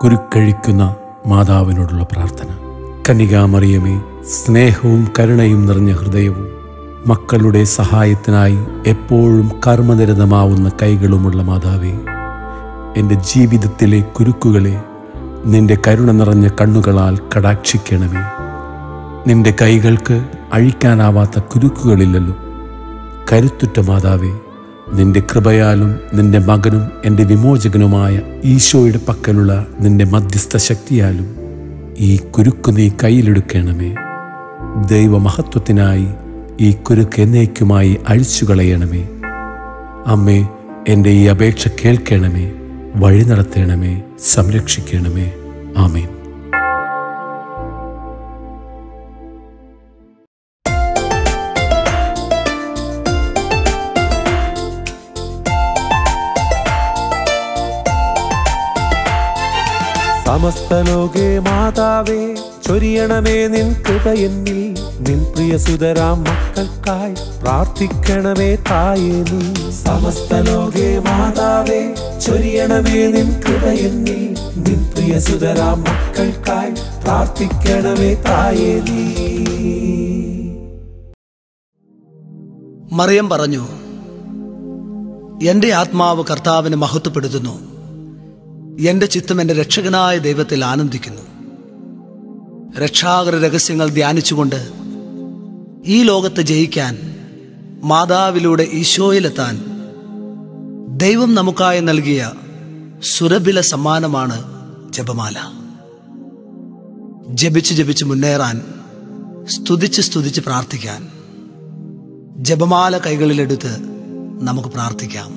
കുരുക്കഴിക്കുന്ന മാതാവിനോടുള്ള പ്രാർത്ഥന കന്യകാമറിയമേ സ്നേഹവും കരുണയും നിറഞ്ഞ ഹൃദയവും മക്കളുടെ സഹായത്തിനായി എപ്പോഴും കർമ്മനിരതമാവുന്ന കൈകളുമുള്ള മാതാവേ എൻ്റെ ജീവിതത്തിലെ കുരുക്കുകളെ നിന്റെ കരുണ നിറഞ്ഞ കണ്ണുകളാൽ കടാക്ഷിക്കണമേ നിന്റെ കൈകൾക്ക് അഴിക്കാനാവാത്ത കുരുക്കുകളില്ലല്ലോ കരുത്തുറ്റ മാതാവേ നിന്റെ കൃപയാലും നിന്റെ മകനും എൻ്റെ വിമോചകനുമായ ഈശോയുടെ പക്കലുള്ള നിന്റെ മധ്യസ്ഥ ശക്തിയാലും ഈ കുരുക്ക് നീ കയ്യിലെടുക്കണമേ ദൈവമഹത്വത്തിനായി ഈ കുരുക്ക് എന്നേക്കുമായി അഴിച്ചു കളയണമേ അമ്മേ എൻ്റെ ഈ അപേക്ഷ കേൾക്കണമേ വഴി നടത്തണമേ സംരക്ഷിക്കണമേ ആമേൻ സമസ്തലോകേ മാതാവേ ചൊരിയണമേ നിൻ കൃപയെന്നിൽ നിൻ പ്രിയ സുതരാം മക്കൾക്കായി പ്രാർത്ഥിക്കണമേ തായേ നീ സമസ്തലോകേ മാതാവേ ചൊരിയണമേ നിൻ കൃപയെന്നിൽ നിൻ പ്രിയ സുതരാം മക്കൾക്കായി പ്രാർത്ഥിക്കണമേ തായേ നീ മറിയം പറഞ്ഞു എൻ്റെ ആത്മാവ് കർത്താവിനെ മഹത്വപ്പെടുത്തുന്നു എൻ്റെ ചിത്തം എൻ്റെ രക്ഷകനായ ദൈവത്തിൽ ആനന്ദിക്കുന്നു രക്ഷാകര രഹസ്യങ്ങൾ ധ്യാനിച്ചുകൊണ്ട് ഈ ലോകത്തെ ജയിക്കാൻ മാതാവിലൂടെ ഈശോയിലെത്താൻ ദൈവം നമുക്കായി നൽകിയ സുരഭില സമ്മാനമാണ് ജപമാല ജപിച്ച് ജപിച്ച് മുന്നേറാൻ സ്തുതിച്ച് സ്തുതിച്ച് പ്രാർത്ഥിക്കാൻ ജപമാല കൈകളിലെടുത്ത് നമുക്ക് പ്രാർത്ഥിക്കാം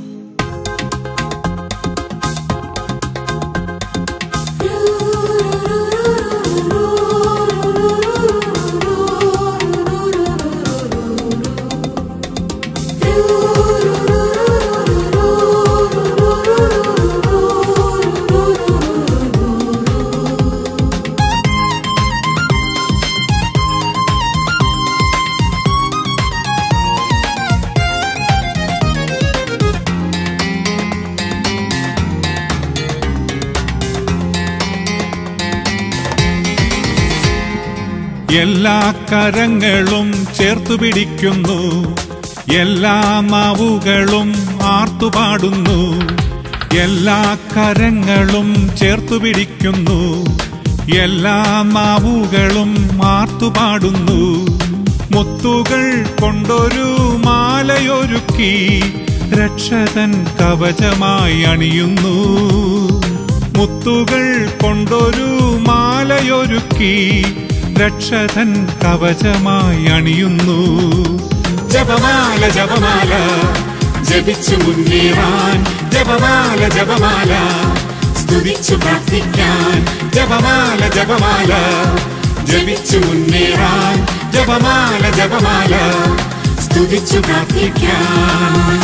എല്ലാ കരങ്ങളും ചേർത്തു പിടിക്കുന്നു എല്ലാ നാവുകളും ആർത്തുപാടുന്നു എല്ലാ കരങ്ങളും ചേർത്തു പിടിക്കുന്നു എല്ലാ നാവുകളും ആർത്തുപാടുന്നു മുത്തുകൾ കൊണ്ടൊരു മാലയൊരുക്കി രക്ഷകൻ കവചമായി അണിയുന്നു മുത്തുകൾ കൊണ്ടൊരു മാലയൊരുക്കി രക്ഷകൻ കവചമായി അണിയുന്നു ജപമാല ജപമാല ജപിച്ചു മുന്നേറാൻ ജപമാല ജപമാല സ്തുതിച്ചു പ്രാർത്ഥിക്കാൻ ജപമാല ജപമാല ജപിച്ചു മുന്നേറാൻ ജപമാല ജപമാല സ്തുതിച്ചു പ്രാർത്ഥിക്കാൻ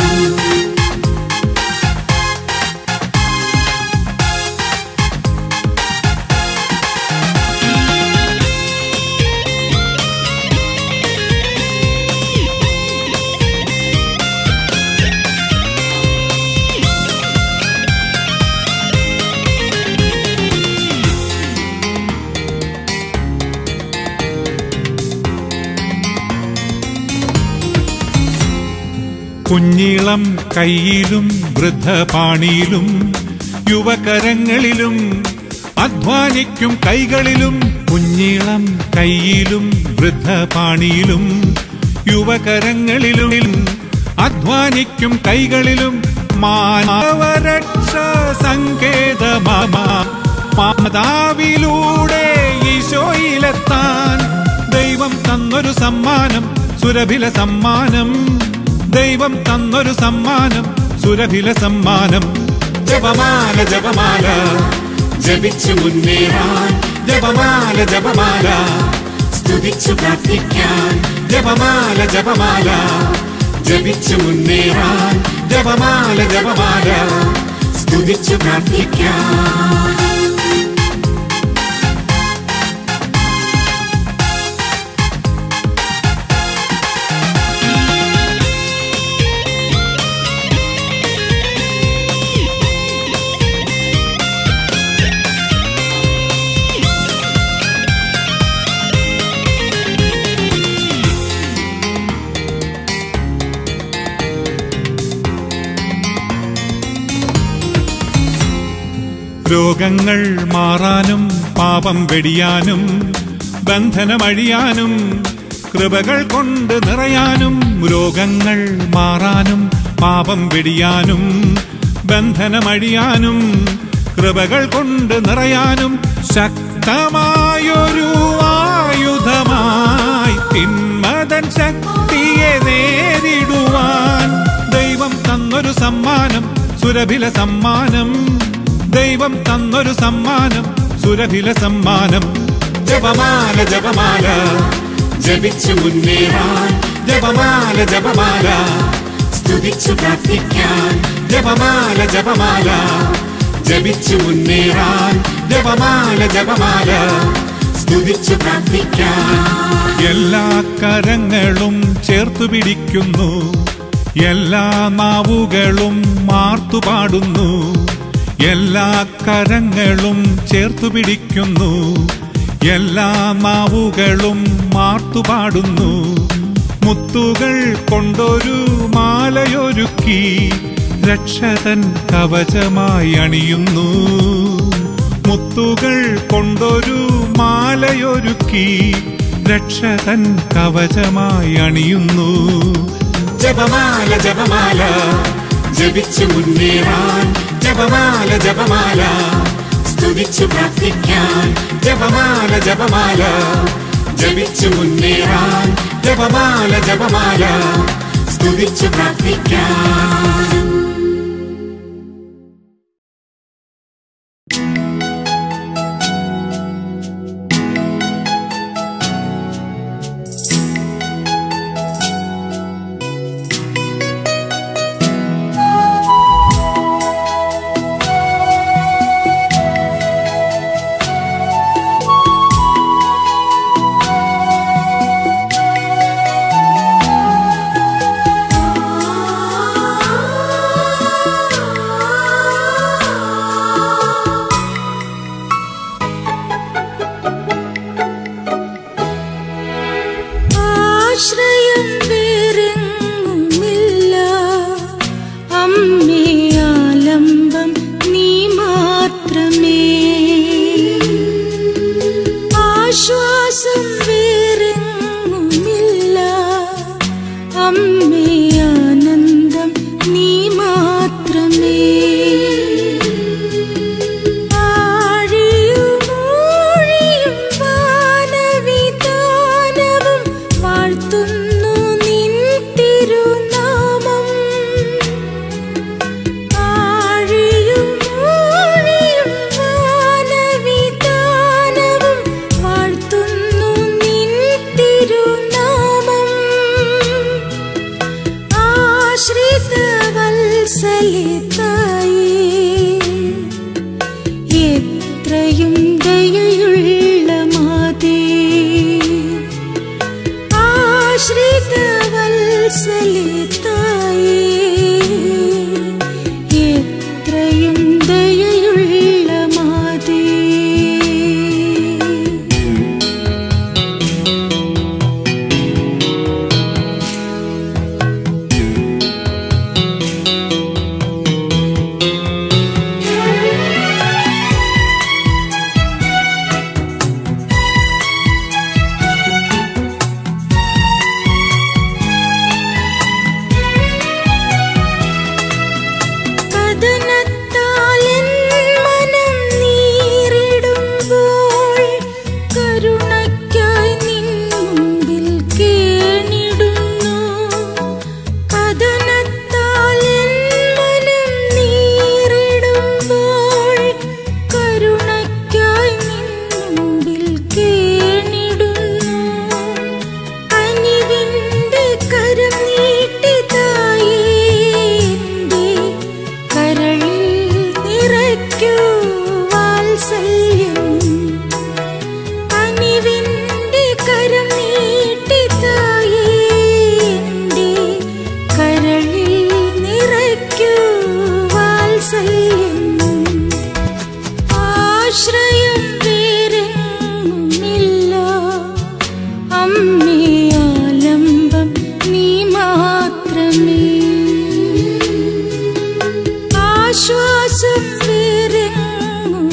കുഞ്ഞിളം കയ്യിലും വൃദ്ധപാണിയിലും യുവകരങ്ങളിലും അധ്വാനിക്കും കൈകളിലും കുഞ്ഞിളം കയ്യിലും വൃദ്ധപാണിയിലും യുവകരങ്ങളിലും അധ്വാനിക്കും കൈകളിലും മാനവരക്ഷ സങ്കേതമാമ മാതാവിലൂടെ ഈശോയിലെത്താൻ ദൈവം തന്നൊരു സമ്മാനം സുരഭില സമ്മാനം ദൈവം തന്നൊരു സമ്മാനം സുരഭില സമ്മാനം ജപമാല ജപമാല ജപിച്ചു മുന്നേറാൻ ജപമാല ജപമാല സ്തുതിച്ചു പ്രാർത്ഥിക്കാൻ ജപമാല ജപമാല ജപിച്ചു മുന്നേറാൻ ജപമാല ജപമാല സ്തുതിച്ചു പ്രാർത്ഥിക്കാൻ രോഗങ്ങൾ മാറാനും പാപം വെടിയാനും ബന്ധനമഴിയാനും കൃപകൾ കൊണ്ട് നിറയാനും രോഗങ്ങൾ മാറാനും പാപം വെടിയാനും ബന്ധനമഴിയാനും കൃപകൾ കൊണ്ട് നിറയാനും ശക്തമായൊരു ആയുധമായി തിന്മതൻ ശക്തിയെ നേരിടുവാൻ ദൈവം തന്നൊരു സമ്മാനം സുരഭില സമ്മാനം ദൈവം തന്നൊരു സമ്മാനം സുരഭില സമ്മാനം ജപമാല ജപമാല ജപിച്ചു മുന്നേറാൻ ജപമാല ജപമാല സ്തുതിച്ചു പ്രാർത്ഥിക്കാൻ ജപമാല ജപമാല ജപിച്ചു മുന്നേറാൻ ജപമാല ജപമാല സ്തുതിച്ചു പ്രാർത്ഥിക്കാൻ എല്ലാ കരങ്ങളും ചേർത്തു പിടിക്കുന്നു എല്ലാ നാവുകളും മാർത്തു പാടുന്നു എല്ലാ കരങ്ങളും ചേർത്തു പിടിക്കുന്നു എല്ലാ നാവുകളും മാർത്തു പാടുന്നു മുത്തുകൾ കൊണ്ടൊരു മാലയൊരുക്കി രക്ഷതൻ കവചമായി അണിയുന്നു മുത്തുകൾ കൊണ്ടൊരു മാലയൊരുക്കി രക്ഷതൻ കവചമായി അണിയുന്നു ജപമാല ജപമാല ജപിച്ചു മുന്നേറാൻ ജപമാല ജപമാല സ്തുതിച്ചു പ്രാർത്ഥിക്കാൻ ജപമാല ജപമാല ജപിച്ചു മുന്നേറാൻ ജപമാല ജപമാല സ്തുതിച്ചു പ്രാർത്ഥിക്കാൻ ആശ്രയം വേറെങ്ങുമില്ല അമ്മേ ആലംബം നീ മാത്രമേ ആശ്വാസം വേറെങ്ങുമില്ല അമ്മേ ആനന്ദം നീ മാത്രമേ ആഴിയുമൂഴിയും വാനവിതാനവും വാഴ്ത്തുന്നു നിൻ തിരുനാമം ആഴിയുമൂഴിയും വാനവിതാനവും വാഴ്ത്തുന്നു നിൻ തിരുനാമം ആശ്രിത വത്സലിതായേ എത്രയും ദയയുള്ള മാതേ ആശ്രിത വത്സലിതായേ എത്രയും ദയയുള്ള മാതേ ആശ്വാസം വേറെങ്ങുമില്ല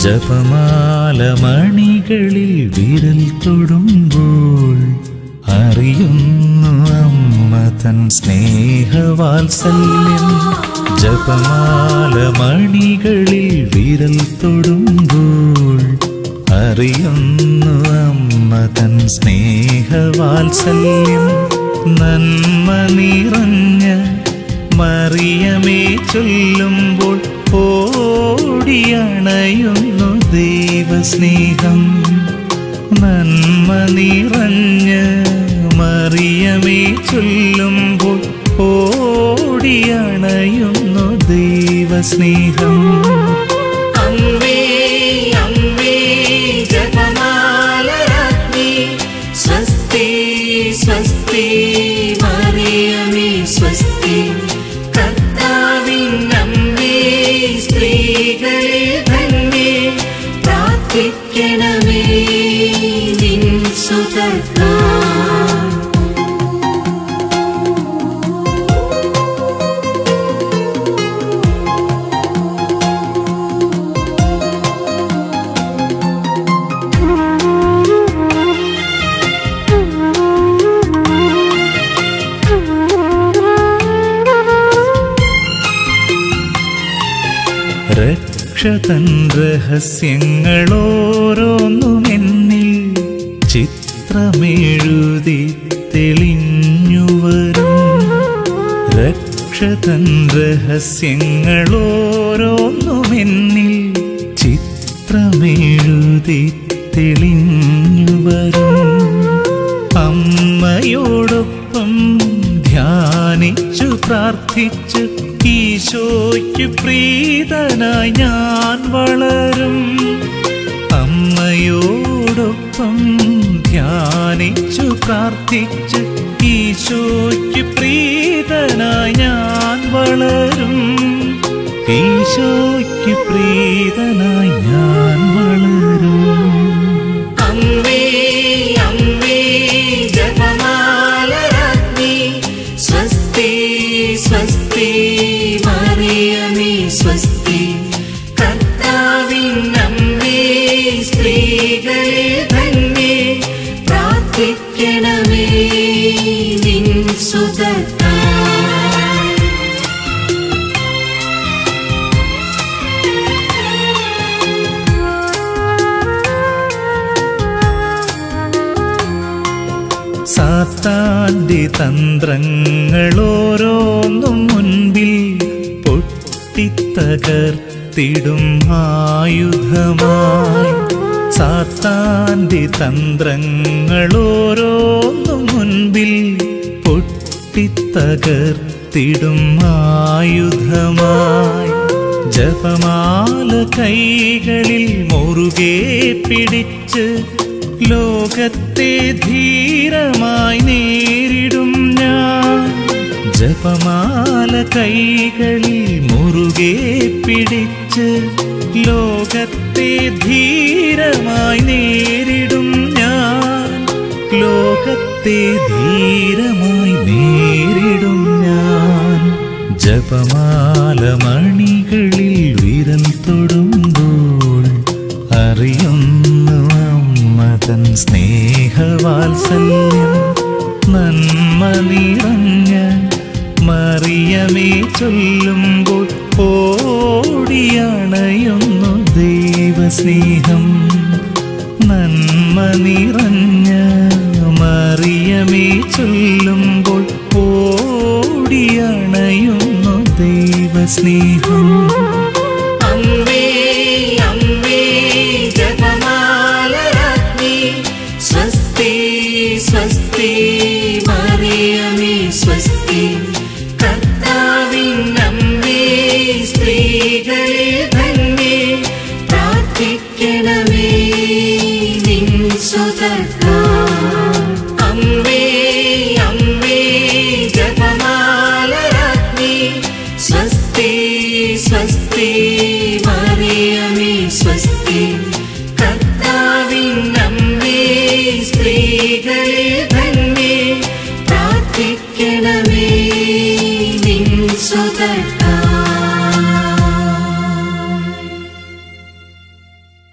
ജപമാല മണികളിൽ വിരൽ തൊടുമ്പോൾ അറിയുന്നു അമ്മ തൻ സ്നേഹവാത്സല്യം ജപമാല മണികളിൽ വിരൽ തൊടുമ്പോൾ അറിയുന്നു അമ്മ തൻ സ്നേഹവാത്സല്യം നന്മ നിറഞ്ഞ മറിയമേ ചൊല്ലുമ്പോൾ ഓടിയണയുന്നു ദൈവസ്നേഹം നന്മ നിറഞ്ഞ മറിയമേ ചൊല്ലുമ്പോൾ ഓടിയണയുന്നു ദൈവസ്നേഹം അമ്മേ അമ്മേ ജപമാലരാജ്ഞി സ്വസ്തി സ്വസ്തി മറിയമേ സ്വസ്തി കർത്താവിൻ അമ്മേ സ്ത്രീകളെ ധന്യേ പ്രാർത്ഥിക്കണമേ നിൻ സുതർക്കാ രക്ഷതൻ രഹസ്യങ്ങളോരോന്നും എന്നിൽ ചിത്രമെഴുതി തെളിഞ്ഞുവരും രക്ഷതൻ രഹസ്യങ്ങളോരോന്നും എന്നിൽ ചിത്രമെഴുതി തെളിഞ്ഞുവരും അമ്മയോടൊപ്പം ധ്യാനിച്ചു പ്രാർത്ഥിച്ചു ഈശോയ്ക്ക് പ്രീതനായി ഞാൻ വളരും അമ്മയോടൊപ്പം ധ്യാനിച്ചു പ്രാർത്ഥിച്ചു ഈശോയ്ക്ക് പ്രീതനായി ഞാൻ വളരും ഈശോയ്ക്ക് പ്രീതനായി ഞാൻ വളരും അമ്മേ അമ്മേ ജപമാലരാജ്ഞി സ്വസ്തി സ്വസ്തി മറിയമേ സ്വസ്തി കർത്താവിൻ അമ്മേ സ്ത്രീകളെ ധന്യേ പ്രാർത്ഥിക്കണമേ നിൻ സുതർക്കാ സാത്താന്റെ തന്ത്രങ്ങളോരോന്നും മുൻപിൽ പൊട്ടിത്തകർത്തിടും ആയുധമായി സാത്താന്റെ തന്ത്രങ്ങളോരോന്നും മുൻപിൽ പൊട്ടിത്തകർത്തിടും ആയുധമായി ജപമാല കൈകളിൽ മുറുകെ പിടിച്ച് ലോകത്തെ ധീരമായി നേരിടും ഞാൻ ജപമാല കൈകളിൽ മുറുകെ പിടിച്ച് ലോകത്തെ ധീരമായി നേരിടും ഞാൻ ലോകത്തെ ധീരമായി നേരിടും ഞാൻ ജപമാല മണികളിൽ വിരൽ തൊടുമ്പോൾ അറിയുന്നു അമ്മ തൻ സ്നേഹവാത്സല്യം നന്മ നിറഞ്ഞ മറിയമേ ചൊല്ലുമ്പോൾ ഓടിയണയുന്നു ദൈവസ്നേഹം നന്മ നിറഞ്ഞ മറിയമേ ചൊല്ലുമ്പോൾ ഓടിയണയുന്നു ദൈവസ്നേഹം അമ്മേ അമ്മേ ജപമാലരാജ്ഞി സ്വസ്തി സ്വസ്തി മറിയമേ സ്വസ്തി കർത്താവിൻ അമ്മേ സ്ത്രീകളെ ധന്യേ പ്രാർത്ഥിക്കണമേ നിൻ സുതർക്കാ അമ്മേ അമ്മേ ജപമാലരാജ്ഞി സ്വസ്തി സ്വസ്തി മറിയമേ സ്വസ്തി കർത്താവിൻ അമ്മേ സ്ത്രീകളെ ധന്യേ പ്രാർത്ഥിക്കണമേ നിൻ സുതർക്കാ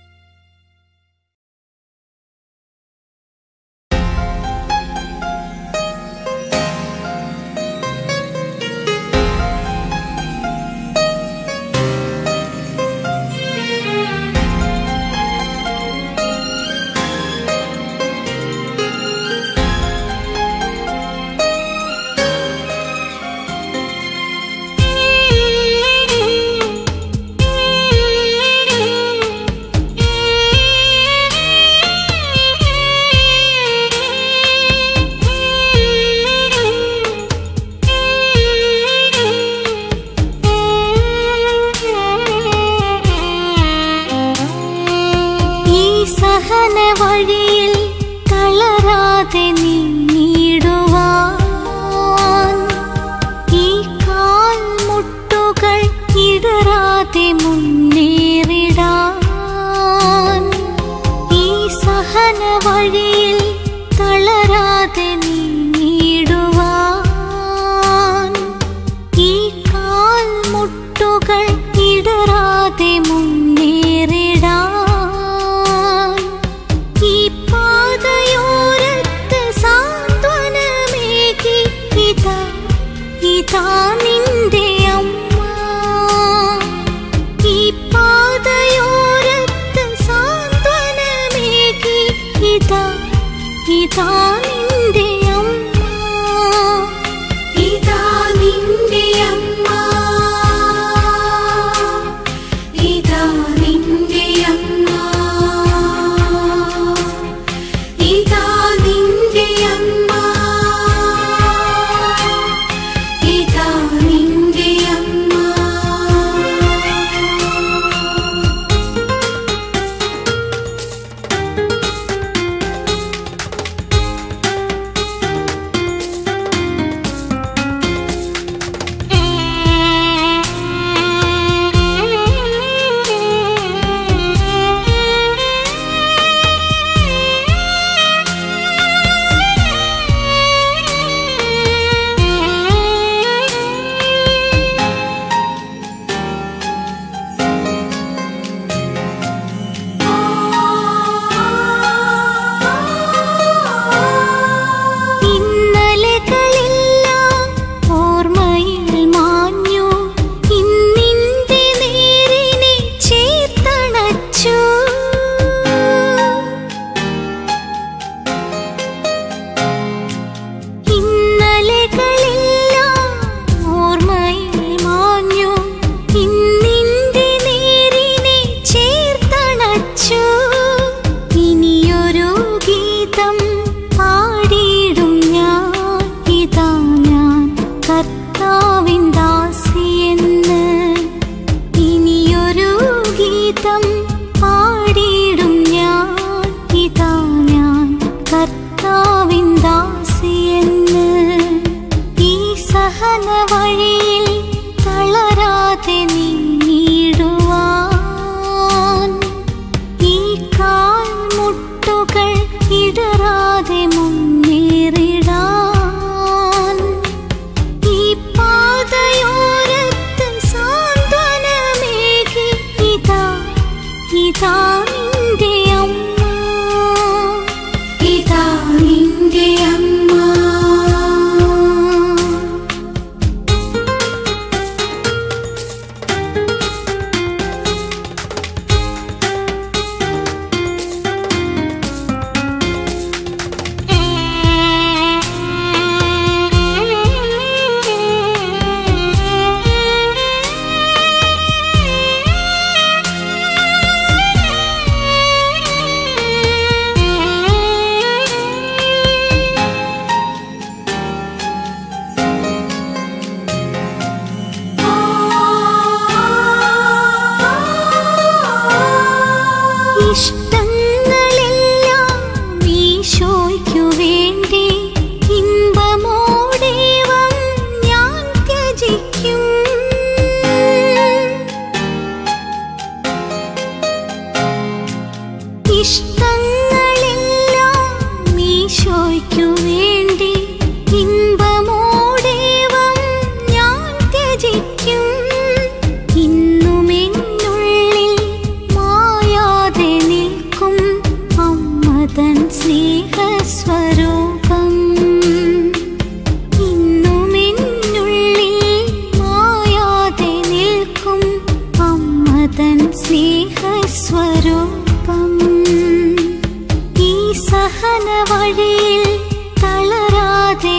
ഇടറാതെ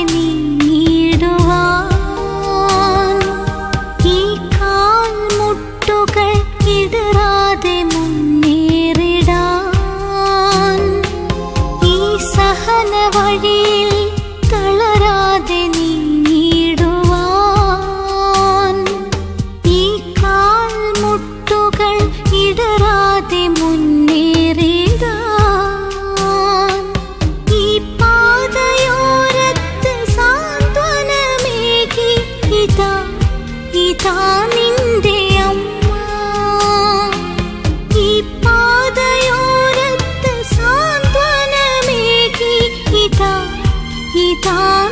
നീങ്ങിടുവാൻ ഈ കാൽമുട്ടുകൾ ഇടറാതെ മുന്നേറിടാൻ ഈ സഹന വഴിയിൽ തളരാതെ നീങ്ങിടുവാൻ ഈ കാൽമുട്ടുകൾ ഇടറാതെ മുന്നേറിടാൻ ഈ പാതയോരത്ത് സാന്ത്വനമേകി ഇതാ ഇതാ നിന്റെ അമ്മ ഈ പാതയോരത്ത് സാന്ത്വനമേകി ഇതാ ഇതാ